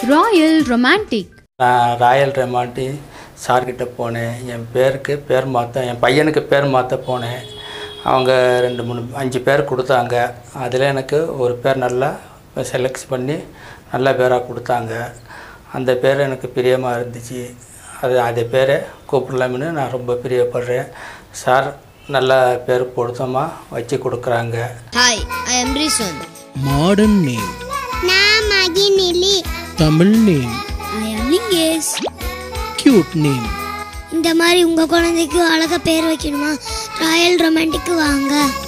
Royal romantic நான் royal romantic சார்கிட்ட போனேன் என் பேருக்கு பேர் மாற்ற என் பையனுக்கு பேர் மாற்ற போனேன் அவங்க ரெண்டு மூணு அஞ்சு பேர் கொடுத்தாங்க அதில் எனக்கு ஒரு பேர் நல்லா செலக்ட் பண்ணி நல்ல பேராக கொடுத்தாங்க அந்த பேர் எனக்கு பிரியமாக இருந்துச்சு அது அதே பேரை கூப்பிடலாம்னு நான் ரொம்ப பிரியப்படுறேன் சார் நல்ல பேர் பொருத்தமாக வச்சு கொடுக்குறாங்க Hi, I am Rizwan. Modern name நான் மகிநிலி Tamil name I am Lingesh. Cute name இந்த மாதிரி உங்க குழந்தைக்கு அழகா பேர் வைக்கணுமா ராயல் ரொமான்டிக்கு வாங்க